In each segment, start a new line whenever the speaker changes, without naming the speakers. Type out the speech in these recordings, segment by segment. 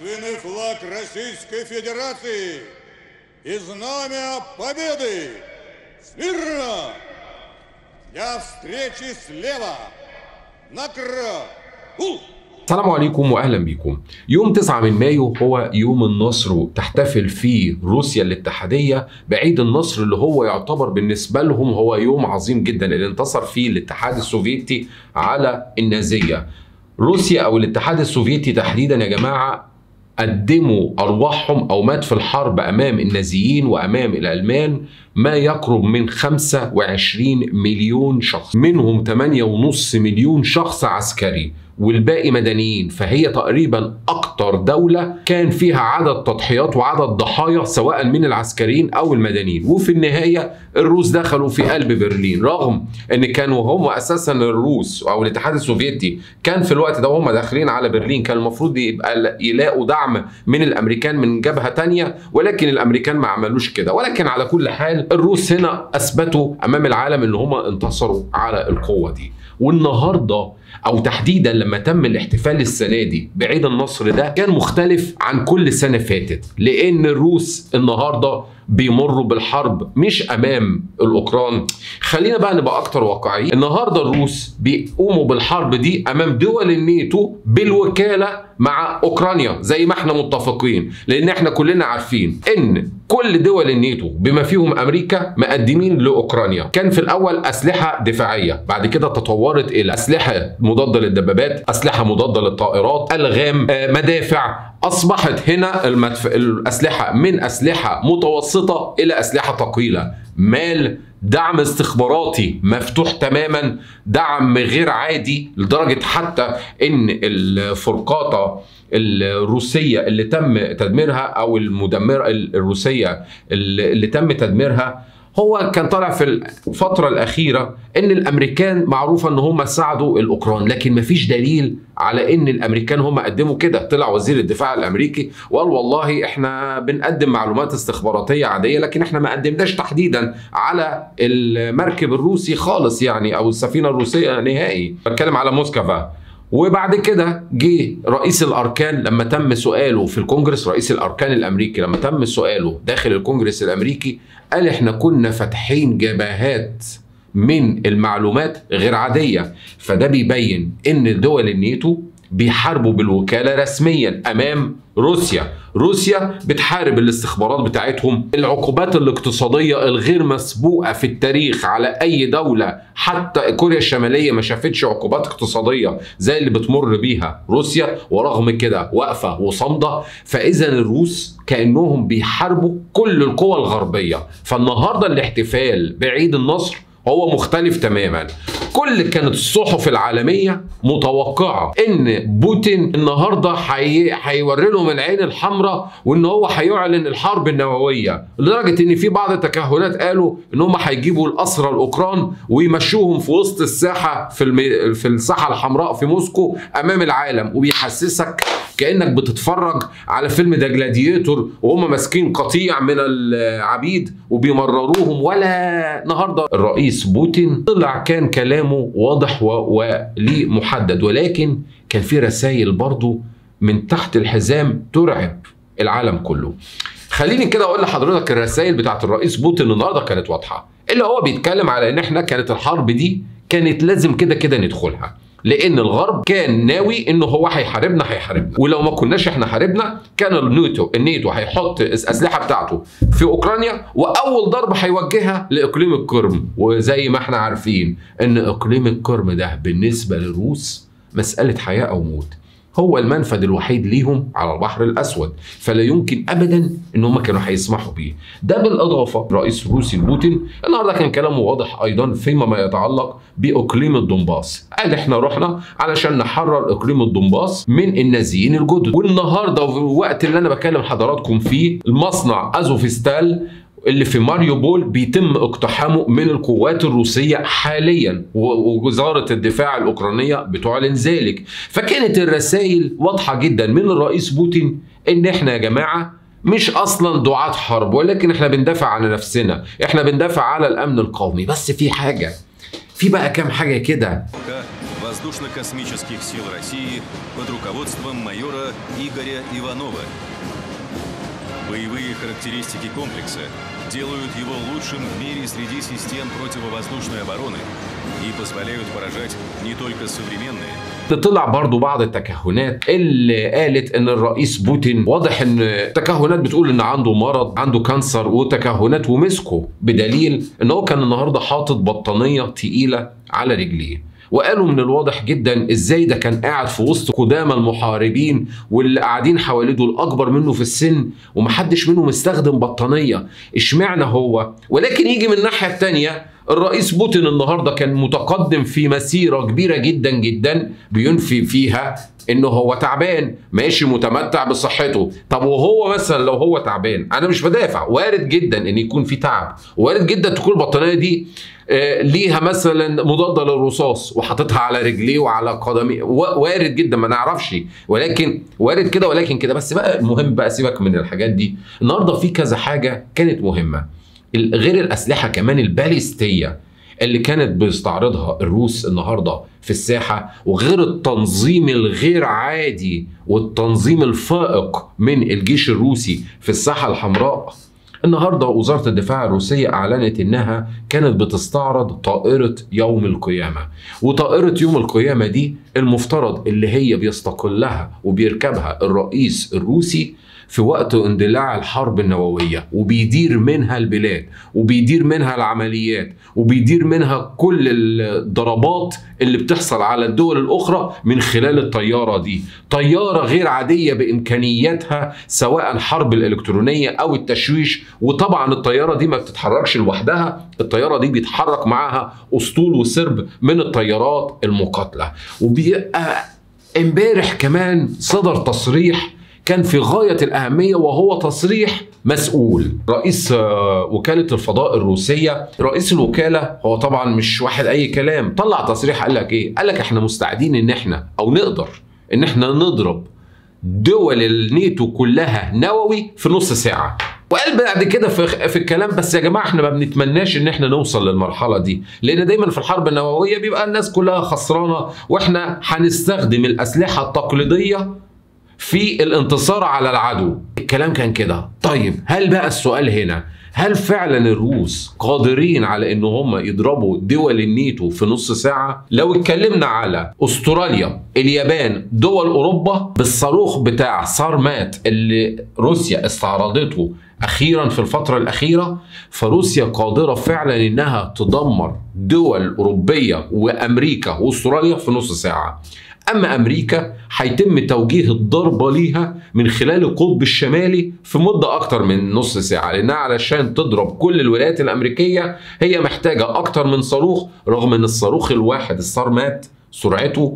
Торжественный флаг Российской Федерации и знамя Победы! Смирно! Для встречи слева! Накра! Ух!
السلام عليكم واهلا بيكم. يوم 9 من مايو هو يوم النصر تحتفل فيه روسيا الاتحاديه بعيد النصر اللي هو يعتبر بالنسبه لهم هو يوم عظيم جدا اللي انتصر فيه الاتحاد السوفيتي على النازيه. روسيا او الاتحاد السوفيتي تحديدا يا جماعه قدموا ارواحهم او مات في الحرب امام النازيين وامام الالمان ما يقرب من 25 مليون شخص منهم 8.5 مليون شخص عسكري والباقي مدنيين فهي تقريبا اكتر دولة كان فيها عدد تضحيات وعدد ضحايا سواء من العسكريين او المدنيين وفي النهاية الروس دخلوا في قلب برلين رغم ان كانوا هم اساسا الروس او الاتحاد السوفيتي كان في الوقت ده وهم داخلين على برلين كان المفروض يبقى يلاقوا دعم من الامريكان من جبهة تانية ولكن الامريكان ما عملوش كده ولكن على كل حال الروس هنا اثبتوا امام العالم ان هم انتصروا على القوة دي والنهارده او تحديدا لما تم الاحتفال السنه دي بعيد النصر ده كان مختلف عن كل سنه فاتت لان الروس النهارده بيمروا بالحرب مش امام الاوكران خلينا بقى نبقى اكتر واقعيين النهارده الروس بيقوموا بالحرب دي امام دول الناتو بالوكاله مع اوكرانيا زي ما احنا متفقين لان احنا كلنا عارفين ان كل دول الناتو بما فيهم امريكا مقدمين لاوكرانيا كان في الاول اسلحه دفاعيه بعد كده تطورت الى اسلحه مضاده للدبابات اسلحه مضاده للطائرات الغام آه، مدافع اصبحت هنا المدف... الاسلحه من اسلحه متوسطه الى اسلحه ثقيله مال دعم استخباراتي مفتوح تماما دعم غير عادي لدرجه حتى ان الفرقاطه الروسيه اللي تم تدميرها او المدمره الروسيه اللي اللي تم تدميرها هو كان طالع في الفترة الأخيرة إن الأمريكان معروفة إن هم ساعدوا الأوكران لكن مفيش دليل على إن الأمريكان هم قدموا كده طلع وزير الدفاع الأمريكي وقال والله إحنا بنقدم معلومات استخباراتية عادية لكن إحنا ما قدمناش تحديدا على المركب الروسي خالص يعني أو السفينة الروسية نهائي بتكلم على موسكفا وبعد كده جه رئيس الاركان لما تم سؤاله في الكونجرس رئيس الاركان الامريكي لما تم سؤاله داخل الكونجرس الامريكي قال احنا كنا فاتحين جبهات من المعلومات غير عاديه فده بيبين ان دول الناتو بيحاربوا بالوكاله رسميا امام روسيا روسيا بتحارب الاستخبارات بتاعتهم العقوبات الاقتصادية الغير مسبوقة في التاريخ على أي دولة حتى كوريا الشمالية ما شافتش عقوبات اقتصادية زي اللي بتمر بيها روسيا ورغم كده واقفة وصامدة فإذا الروس كأنهم بيحاربوا كل القوى الغربية فالنهاردة الاحتفال بعيد النصر هو مختلف تماما كل كانت الصحف العالمية متوقعة ان بوتين النهاردة هيوري لهم العين الحمراء وان هو هيعلن الحرب النووية لدرجة ان في بعض التكهنات قالوا ان هم هيجيبوا الاسرى الاوكران ويمشوهم في وسط الساحة في الم... في الساحة الحمراء في موسكو امام العالم وبيحسسك كانك بتتفرج على فيلم ذا جلاديتور وهم ماسكين قطيع من العبيد وبيمرروهم ولا النهارده الرئيس بوتين طلع كان كلامه واضح وليه محدد ولكن كان في رسائل برضه من تحت الحزام ترعب العالم كله خليني كده اقول لحضرتك الرسائل بتاعت الرئيس بوتين النهارده كانت واضحه اللي هو بيتكلم على ان احنا كانت الحرب دي كانت لازم كده كده ندخلها لان الغرب كان ناوي انه هو هيحاربنا هيحاربنا ولو ما كناش احنا حاربنا كان الناتو الناتو هيحط الاسلحه بتاعته في اوكرانيا واول ضربه هيوجهها لاقليم القرم وزي ما احنا عارفين ان اقليم القرم ده بالنسبه للروس مساله حياه او موت هو المنفذ الوحيد ليهم على البحر الاسود فلا يمكن ابدا ان هم كانوا هيسمحوا بيه ده بالاضافه الرئيس الروسي بوتين النهارده كان كلامه واضح ايضا فيما ما يتعلق باقليم الدنباس قال احنا رحنا علشان نحرر اقليم الدنباس من النازيين الجدد والنهارده في الوقت اللي انا بكلم حضراتكم فيه المصنع ازوفستال اللي في ماريوبول بيتم اقتحامه من القوات الروسية حاليا ووزارة الدفاع الأوكرانية بتعلن ذلك فكانت الرسائل واضحة جدا من الرئيس بوتين ان احنا يا جماعة مش اصلا دعاة حرب ولكن احنا بندافع عن نفسنا احنا بندافع على الامن القومي بس في حاجة في بقى كام حاجة كده
воздушно-космических сил России под руководством майора Игоря Иванова. Боевые характеристики комплекса делают его лучшим в мире среди систем противовоздушной обороны и позволяют поражать не только современные,
طلع برضو بعض التكهنات اللي قالت ان الرئيس بوتين واضح ان تكهنات بتقول ان عنده مرض عنده كانسر وتكهنات ومسكه بدليل ان هو كان النهارده حاطط بطانيه تقيله على رجليه وقالوا من الواضح جدا ازاي ده كان قاعد في وسط قدامى المحاربين واللي قاعدين حواليه دول اكبر منه في السن ومحدش منهم استخدم بطانيه اشمعنى هو ولكن يجي من الناحيه الثانيه الرئيس بوتين النهارده كان متقدم في مسيره كبيره جدا جدا بينفي فيها انه هو تعبان ماشي متمتع بصحته طب وهو مثلا لو هو تعبان انا مش بدافع وارد جدا ان يكون في تعب وارد جدا تكون البطانيه دي آه، ليها مثلا مضاده للرصاص وحاططها على رجليه وعلى قدميه و- وارد جدا ما نعرفش ولكن وارد كده ولكن كده بس بقى المهم بقى سيبك من الحاجات دي النهارده في كذا حاجه كانت مهمه ال- غير الاسلحه كمان الباليستيه اللي كانت بيستعرضها الروس النهارده في الساحه وغير التنظيم الغير عادي والتنظيم الفائق من الجيش الروسي في الساحه الحمراء النهارده وزاره الدفاع الروسيه اعلنت انها كانت بتستعرض طائره يوم القيامه وطائره يوم القيامه دي المفترض اللي هي بيستقلها وبيركبها الرئيس الروسي في وقت اندلاع الحرب النوويه وبيدير منها البلاد وبيدير منها العمليات وبيدير منها كل الضربات اللي بتحصل على الدول الاخرى من خلال الطياره دي طياره غير عاديه بامكانياتها سواء حرب الالكترونيه او التشويش وطبعا الطياره دي ما بتتحركش لوحدها الطياره دي بيتحرك معاها اسطول وسرب من الطيارات المقاتله وبيبقى امبارح كمان صدر تصريح كان في غاية الأهمية وهو تصريح مسؤول رئيس آه، وكالة الفضاء الروسية رئيس الوكالة هو طبعا مش واحد أي كلام طلع تصريح قال لك إيه قال لك إحنا مستعدين إن إحنا أو نقدر إن إحنا نضرب دول النيتو كلها نووي في نص ساعة وقال بعد كده في, في الكلام بس يا جماعه احنا ما بنتمناش ان احنا نوصل للمرحله دي لان دايما في الحرب النوويه بيبقى الناس كلها خسرانه واحنا هنستخدم الاسلحه التقليديه في الانتصار على العدو الكلام كان كده طيب هل بقى السؤال هنا هل فعلا الروس قادرين على ان هم يضربوا دول النيتو في نص ساعه لو اتكلمنا على استراليا اليابان دول اوروبا بالصاروخ بتاع سارمات اللي روسيا استعرضته اخيرا في الفتره الاخيره فروسيا قادره فعلا انها تدمر دول اوروبيه وامريكا واستراليا في نص ساعه اما امريكا هيتم توجيه الضربه ليها من خلال القطب الشمالي في مده اكتر من نص ساعه لانها علشان تضرب كل الولايات الامريكيه هي محتاجه اكتر من صاروخ رغم ان الصاروخ الواحد السارمات سرعته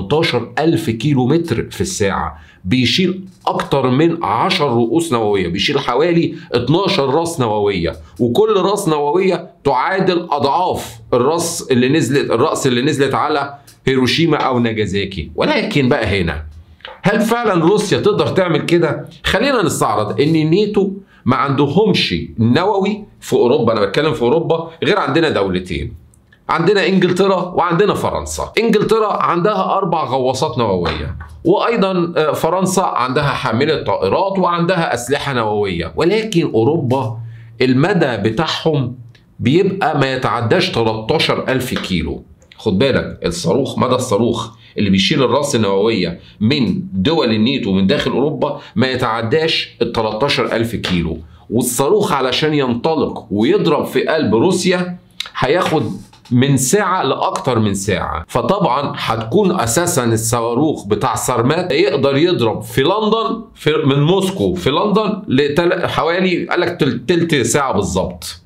18 ألف كيلو متر في الساعة بيشيل أكتر من 10 رؤوس نووية بيشيل حوالي 12 راس نووية وكل راس نووية تعادل أضعاف الراس اللي نزلت الرأس اللي نزلت على هيروشيما أو ناجازاكي ولكن بقى هنا هل فعلا روسيا تقدر تعمل كده؟ خلينا نستعرض ان الناتو ما عندهمش نووي في اوروبا انا بتكلم في اوروبا غير عندنا دولتين عندنا انجلترا وعندنا فرنسا انجلترا عندها اربع غواصات نوويه وايضا آه، فرنسا عندها حامله طائرات وعندها اسلحه نوويه ولكن اوروبا المدى بتاعهم بيبقى ما يتعداش 13000 كيلو خد بالك الصاروخ مدى الصاروخ اللي بيشيل الراس النوويه من دول النيتو من داخل اوروبا ما يتعداش ال 13000 كيلو والصاروخ علشان ينطلق ويضرب في قلب روسيا هياخد من ساعة لأكتر من ساعة فطبعا هتكون أساسا الصاروخ بتاع سارمات يقدر يضرب في لندن في من موسكو في لندن لتل... حوالي قال لك تل- تلت ساعة بالظبط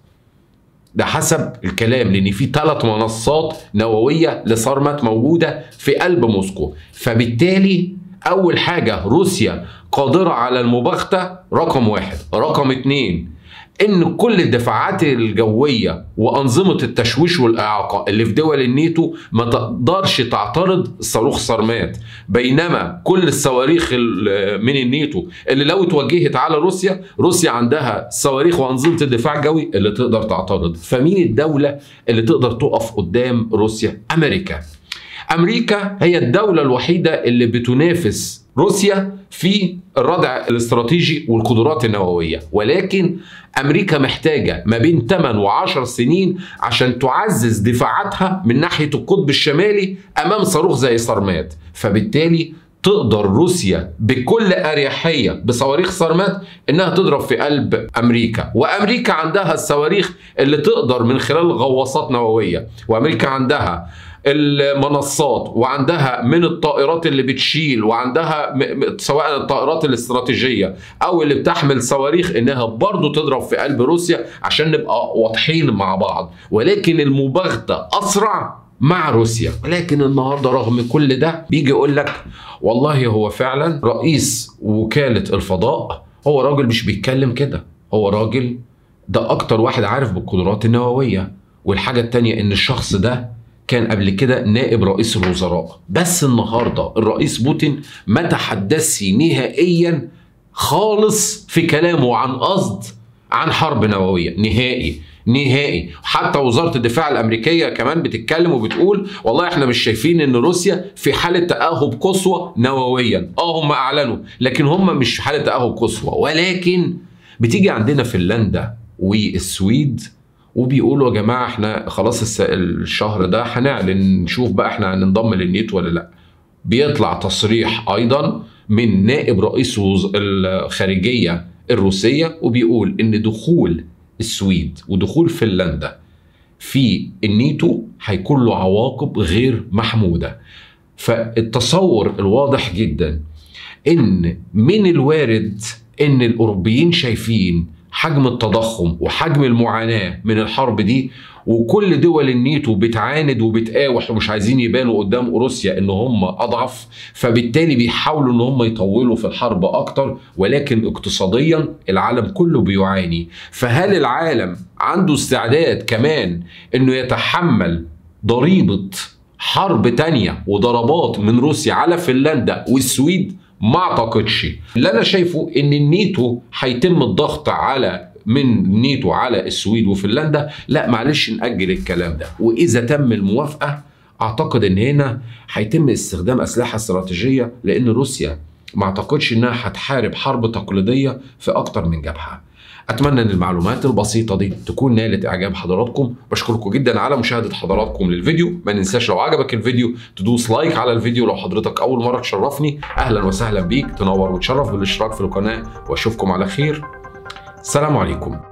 ده حسب الكلام لان في ثلاث منصات نوويه لصارمات موجوده في قلب موسكو فبالتالي اول حاجه روسيا قادره على المباغته رقم واحد رقم اتنين ان كل الدفاعات الجويه وانظمه التشويش والاعاقه اللي في دول الناتو ما تقدرش تعترض صاروخ سارمات بينما كل الصواريخ ال- من الناتو اللي لو اتوجهت على روسيا روسيا عندها صواريخ وانظمه الدفاع الجوي اللي تقدر تعترض فمين الدوله اللي تقدر تقف قدام روسيا امريكا امريكا هي الدوله الوحيده اللي بتنافس روسيا في الردع الاستراتيجي والقدرات النوويه ولكن امريكا محتاجه ما بين 8 و10 سنين عشان تعزز دفاعاتها من ناحيه القطب الشمالي امام صاروخ زي سارمات فبالتالي تقدر روسيا بكل اريحيه بصواريخ سارمات انها تضرب في قلب امريكا وامريكا عندها الصواريخ اللي تقدر من خلال غواصات نوويه وامريكا عندها المنصات وعندها من الطائرات اللي بتشيل وعندها سواء الطائرات الاستراتيجيه او اللي بتحمل صواريخ انها برضو تضرب في قلب روسيا عشان نبقى واضحين مع بعض ولكن المباغته اسرع مع روسيا ولكن النهارده رغم كل ده بيجي يقول لك والله هو فعلا رئيس وكاله الفضاء هو راجل مش بيتكلم كده هو راجل ده اكتر واحد عارف بالقدرات النوويه والحاجه التانية ان الشخص ده كان قبل كده نائب رئيس الوزراء بس النهارده الرئيس بوتين ما تحدثش نهائيا خالص في كلامه عن قصد عن حرب نوويه نهائي نهائي حتى وزاره الدفاع الامريكيه كمان بتتكلم وبتقول والله احنا مش شايفين ان روسيا في حاله تاهب قصوى نوويا اه هم اعلنوا لكن هم مش في حاله تاهب قصوى ولكن بتيجي عندنا فنلندا والسويد وبيقولوا يا جماعه احنا خلاص الشهر ده هنعلن نشوف بقى احنا هننضم للنيتو ولا لا بيطلع تصريح ايضا من نائب رئيس الخارجيه الروسيه وبيقول ان دخول السويد ودخول فنلندا في النيتو هيكون له عواقب غير محموده فالتصور الواضح جدا ان من الوارد ان الاوروبيين شايفين حجم التضخم وحجم المعاناه من الحرب دي وكل دول النيتو بتعاند وبتقاوح ومش عايزين يبانوا قدام روسيا ان هم اضعف فبالتالي بيحاولوا ان هم يطولوا في الحرب اكتر ولكن اقتصاديا العالم كله بيعاني فهل العالم عنده استعداد كمان انه يتحمل ضريبه حرب تانية وضربات من روسيا على فنلندا والسويد ما اعتقدش اللي انا شايفه ان النيتو هيتم الضغط على من نيتو على السويد وفنلندا لا معلش نأجل الكلام ده وإذا تم الموافقة أعتقد إن هنا هيتم استخدام أسلحة استراتيجية لأن روسيا ما أعتقدش إنها هتحارب حرب تقليدية في أكتر من جبهة اتمنى ان المعلومات البسيطه دي تكون نالت اعجاب حضراتكم بشكركم جدا على مشاهده حضراتكم للفيديو ما ننساش لو عجبك الفيديو تدوس لايك على الفيديو لو حضرتك اول مره تشرفني اهلا وسهلا بيك تنور وتشرف بالاشتراك في القناه واشوفكم على خير السلام عليكم